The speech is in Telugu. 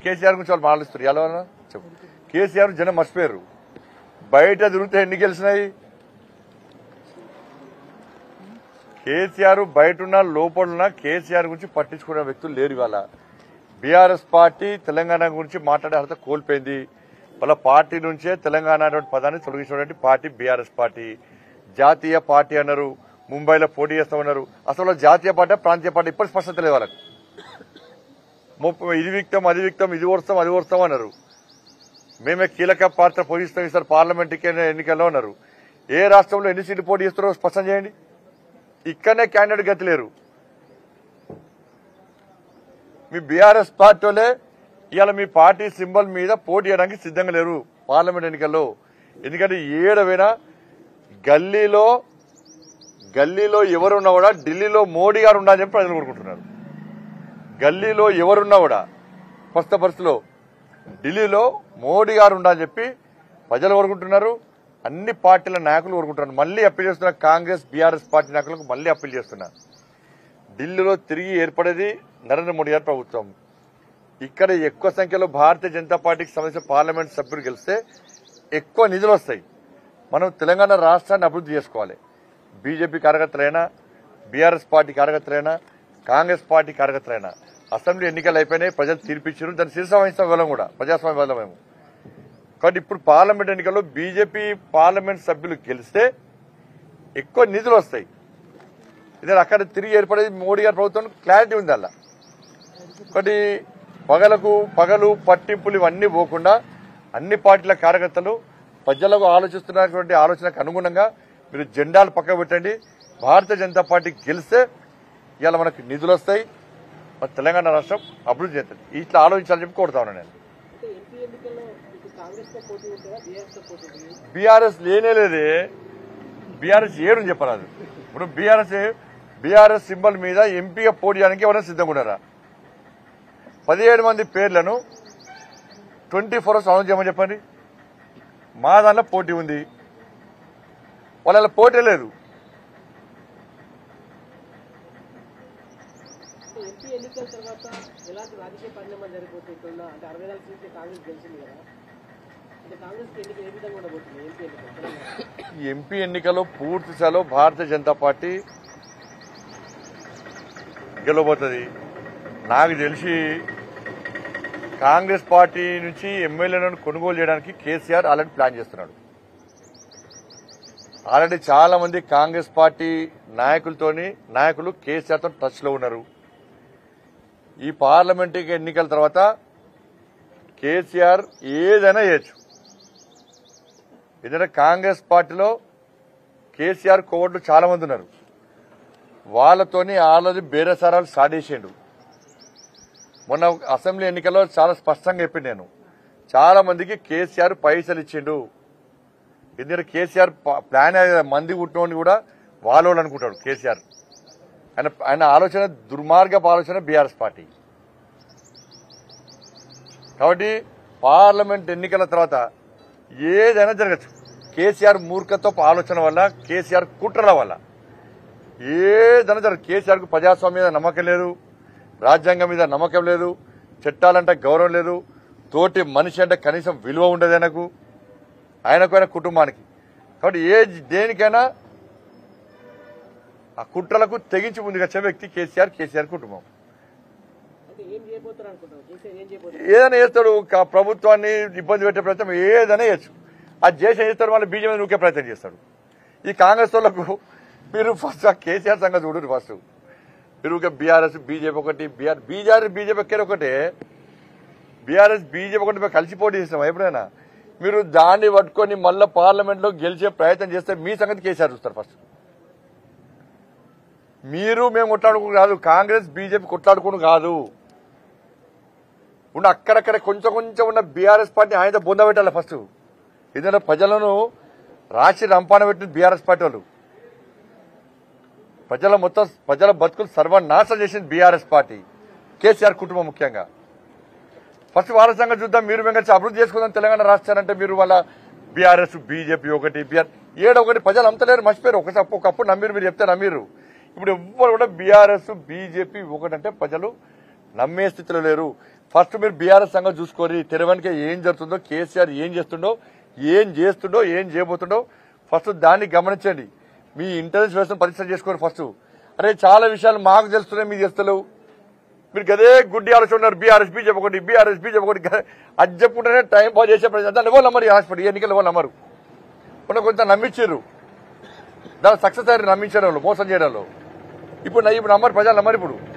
కేసీఆర్ గురించి వాళ్ళు మాట్లాడుస్తారు ఎలా ఉన్నా? చెప్పు కేసీఆర్ జనం మర్చిపోయారు బయట తిరిగితే ఎన్ని గెలిచినాయి కేసీఆర్ బయట ఉన్న లోపల ఉన్న కేసీఆర్ గురించి పట్టించుకునే వ్యక్తులు లేరు ఇవాళ బీఆర్ఎస్ పార్టీ తెలంగాణ గురించి మాట్లాడే అర్హత కోల్పోయింది వాళ్ళ పార్టీ నుంచే తెలంగాణ అనేటువంటి పదాన్ని తొలగించినటువంటి పార్టీ బీఆర్ఎస్ పార్టీ జాతీయ పార్టీ అన్నారు ముంబైలో పోటీ చేస్తామన్నారు అసలు వాళ్ళ జాతీయ పార్టీ ప్రాంతీయ పార్టీ ఇప్పటి స్పష్టత లేదు వాళ్ళకి ముప్పై ఇది విక్తం అది విక్తం ఇది ఓడుస్తాం అది ఓడుస్తాం అన్నారు మేమే కీలక పాత్ర పోషిస్తాం ఈసారి పార్లమెంట్ ఎన్నికల్లో ఉన్నారు ఏ రాష్ట్రంలో ఎన్ని సీట్లు పోటీ చేస్తారో స్పష్టం చేయండి ఇక్కడనే క్యాండిడేట్ గతి లేరు మీ బీఆర్ఎస్ పార్టీలే ఇవాళ మీ పార్టీ సింబల్ మీద పోటీ చేయడానికి సిద్ధంగా లేరు పార్లమెంట్ ఎన్నికల్లో ఎందుకంటే ఏడవైనా గల్లీలో గల్లీలో ఎవరున్నా కూడా ఢిల్లీలో మోడీ గారు ఉండాలని చెప్పి ప్రజలు కోరుకుంటున్నారు గల్లీలో ఎవరున్నా కూడా ప్రస్తుత పరిస్థితిలో ఢిల్లీలో మోడీ గారు ఉండాలని చెప్పి ప్రజలు కోరుకుంటున్నారు అన్ని పార్టీల నాయకులు కోరుకుంటున్నారు మళ్ళీ అప్పీల్ చేస్తున్నారు కాంగ్రెస్ బీఆర్ఎస్ పార్టీ నాయకులకు మళ్ళీ అప్పీల్ చేస్తున్నారు ఢిల్లీలో తిరిగి ఏర్పడేది నరేంద్ర మోడీ గారి ప్రభుత్వం ఇక్కడ ఎక్కువ సంఖ్యలో భారతీయ జనతా పార్టీకి సంబంధించిన పార్లమెంట్ సభ్యులు గెలిస్తే ఎక్కువ నిధులు వస్తాయి మనం తెలంగాణ రాష్ట్రాన్ని అభివృద్ధి చేసుకోవాలి బీజేపీ కార్యకర్తలైనా బీఆర్ఎస్ పార్టీ కార్యకర్తలైనా కాంగ్రెస్ పార్టీ కార్యకర్తలైనా అసెంబ్లీ ఎన్నికలు అయిపోయినాయి ప్రజలు తీర్పిచ్చారు దాన్ని శిరస వహిస్తాం వెళ్ళం కూడా ప్రజాస్వామ్య వెళ్ళం మేము కాబట్టి ఇప్పుడు పార్లమెంట్ ఎన్నికల్లో బీజేపీ పార్లమెంట్ సభ్యులు గెలిస్తే ఎక్కువ నిధులు వస్తాయి ఇదే అక్కడ తిరిగి ఏర్పడేది మోడీ గారి ప్రభుత్వం క్లారిటీ ఉంది అలా ఒకటి పగలకు పగలు పట్టింపులు ఇవన్నీ పోకుండా అన్ని పార్టీల కార్యకర్తలు ప్రజలకు ఆలోచిస్తున్నటువంటి ఆలోచనకు అనుగుణంగా మీరు జెండాలు పక్క పెట్టండి భారతీయ జనతా పార్టీ గెలిస్తే ఇవాళ మనకు నిధులు వస్తాయి మన తెలంగాణ రాష్ట్రం అభివృద్ధి చేస్తుంది ఇట్లా ఆలోచించాలని చెప్పి కోరుతా ఉన్నాను నేను అంటే ఎంపీ ఎన్నికల్లో మీకు కాంగ్రెస్ తో పోటీ ఉంటుందా బీఆర్ఎస్ తో పోటీ ఉంటుంది బీఆర్ఎస్ లేనే లేదే బీఆర్ఎస్ ఏడు చెప్పరాదు ఇప్పుడు బీఆర్ఎస్ బీఆర్ఎస్ సింబల్ మీద ఎంపీగా పోటీ చేయడానికి ఎవరైనా సిద్ధంగా ఉన్నారా పదిహేడు మంది పేర్లను ట్వంటీ ఫోర్ అవర్స్ అనౌన్స్ చేయమని చెప్పండి మా దాంట్లో పోటీ ఉంది వాళ్ళ పోటీ లేదు అంటే ఎంపీ ఎన్నికల తర్వాత ఎలాంటి రాజకీయ పరిణామాలు జరిగిపోతుందా అంటే అరవై నాలుగు సీట్లు కాంగ్రెస్ గెలిచింది కదా అంటే కాంగ్రెస్ ఎన్నిక ఏ విధంగా ఉండబోతుంది ఎంపీ ఎన్నిక తెలంగాణ ఈ ఎంపీ ఎన్నికల్లో పూర్తి స్థాయిలో భారతీయ జనతా పార్టీ గెలవబోతుంది నాకు తెలిసి కాంగ్రెస్ పార్టీ నుంచి ఎమ్మెల్యేలను కొనుగోలు చేయడానికి కేసీఆర్ ఆల్రెడీ ప్లాన్ చేస్తున్నాడు ఆల్రెడీ చాలా మంది కాంగ్రెస్ పార్టీ నాయకులతోని నాయకులు కేసీఆర్ తో టచ్ లో ఉన్నారు ఈ పార్లమెంట్ ఎన్నికల తర్వాత కేసీఆర్ ఏదైనా చేయొచ్చు ఎందుకంటే కాంగ్రెస్ పార్టీలో కేసీఆర్ కోవట్లు చాలా మంది ఉన్నారు వాళ్ళతోని ఆల్రెడీ బేరసారాలు సాడేసిండు మొన్న అసెంబ్లీ ఎన్నికల్లో చాలా స్పష్టంగా చెప్పింది నేను చాలా మందికి కేసీఆర్ పైసలు ఇచ్చిండు ఎందుకంటే కేసీఆర్ ప- ప్లాన్ అయ్యే మంది కుట్టినోని కూడా వాళ్ళు అనుకుంటాడు కేసీఆర్ ఆయన ఆయన ఆలోచన దుర్మార్గపు ఆలోచన బీఆర్ఎస్ పార్టీ కాబట్టి పార్లమెంట్ ఎన్నికల తర్వాత ఏదైనా జరగచ్చు కేసీఆర్ మూర్ఖత్వపు ఆలోచన వల్ల కేసీఆర్ కుట్రల వల్ల ఏదైనా జరగదు కేసీఆర్ కు ప్రజాస్వామ్యం మీద నమ్మకం లేదు రాజ్యాంగం మీద నమ్మకం లేదు చట్టాలంటే గౌరవం లేదు తోటి మనిషి అంటే కనీసం విలువ ఉండదు ఆయనకు ఆయనకు ఆయన కుటుంబానికి కాబట్టి ఏ దేనికైనా ఆ కుట్రలకు తెగించి ముందుకు వచ్చే వ్యక్తి కేసీఆర్ కేసీఆర్ కుటుంబం అంటే ఏం చేయబోతారు అనుకుంటారు కేసీఆర్ ఏం చేయబోతారు ఏదైనా చేస్తాడు కా- ప్రభుత్వాన్ని ఇబ్బంది పెట్టే ప్రయత్నం ఏదైనా చేయొచ్చు అది చేసి చేస్తాడు మళ్ళీ బీజేపీ నూకే ప్రయత్నం చేస్తాడు ఈ కాంగ్రెస్ వాళ్ళకు మీరు ఫస్ట్ ఆ కేసీఆర్ సంగతి చూడరు ఫస్ట్ మీరు ఊరికే బీఆర్ఎస్ బీజేపీ ఒకటి బీఆర్ బీజేపీ బీజేపీ ఎక్కడ ఒకటే బీఆర్ఎస్ బీజేపీ ఒకటి మేము కలిసి పోటీ చేసినాం ఎప్పుడైనా మీరు దాన్ని పట్టుకొని మళ్ళీ పార్లమెంట్ లో గెలిచే ప్రయత్నం చేస్తే మీ సంగతి కేసీఆర్ చూస్తారు ఫస్ట్ మీరు మేము కొట్లాడుకుని కాదు కాంగ్రెస్ బీజేపీ కొట్లాడుకుని కాదు ఉన్న అక్కడక్కడ కొంచెం కొంచెం ఉన్న బీఆర్ఎస్ పార్టీ ఆయన బొంద పెట్టాలి ఫస్ట్ ఎందుకంటే ప్రజలను రాసి రంపాన పెట్టిన బీఆర్ఎస్ పార్టీ వాళ్ళు ప్రజల మొత్తం ప్రజల బతుకులు సర్వనాశనం చేసింది బీఆర్ఎస్ పార్టీ కేసీఆర్ కుటుంబం ముఖ్యంగా ఫస్ట్ వాళ్ళ సంగతి చూద్దాం మీరు మేము కలిసి అభివృద్ధి చేసుకుందాం తెలంగాణ రాష్ట్రాలంటే మీరు వాళ్ళ బీఆర్ఎస్ బీజేపీ ఒకటి బీఆర్ ఏడు ఒకటి ప్రజలు అంతలేరు మర్చిపోయారు ఒకసారి ఒకప్పుడు నమ్మిరు మీరు చెప్తే నమ్మిరు ఇప్పుడు ఎవ్వరు కూడా బీఆర్ఎస్ బీజేపీ ఒకటంటే ప్రజలు నమ్మే స్థితిలో లేరు ఫస్ట్ మీరు బీఆర్ఎస్ సంగతి చూసుకోరి తెరవనిక ఏం జరుగుతుందో కేసీఆర్ ఏం చేస్తుండో ఏం చేస్తుండో ఏం చేయబోతుండో ఫస్ట్ దాన్ని గమనించండి మీ ఇంటెలిజెన్స్ వ్యవస్థను పరీక్ష చేసుకోండి ఫస్ట్ అరే చాలా విషయాలు మాకు తెలుస్తున్నాయి మీకు తెలుస్తలేవు మీరు గదే గుడ్డి ఆలోచన ఉన్నారు బీఆర్ఎస్ బీ చెప్పకండి బీఆర్ఎస్ బీ చెప్పకండి అది చెప్పుకుంటేనే టైం పాస్ చేసే ప్రజలు దాన్ని ఎవరు నమ్మరు ఈ హాస్పిటల్ ఎన్నికలు ఎవరు నమ్మరు మొన్న కొంత నమ్మించారు దాని సక్సెస్ అయ్యారు నమ్మించడంలో మోసం చేయడంలో ఇప్పుడు ఇప్పుడు నమ్మరు ప్రజలు నమ్మరు ఇప్పుడు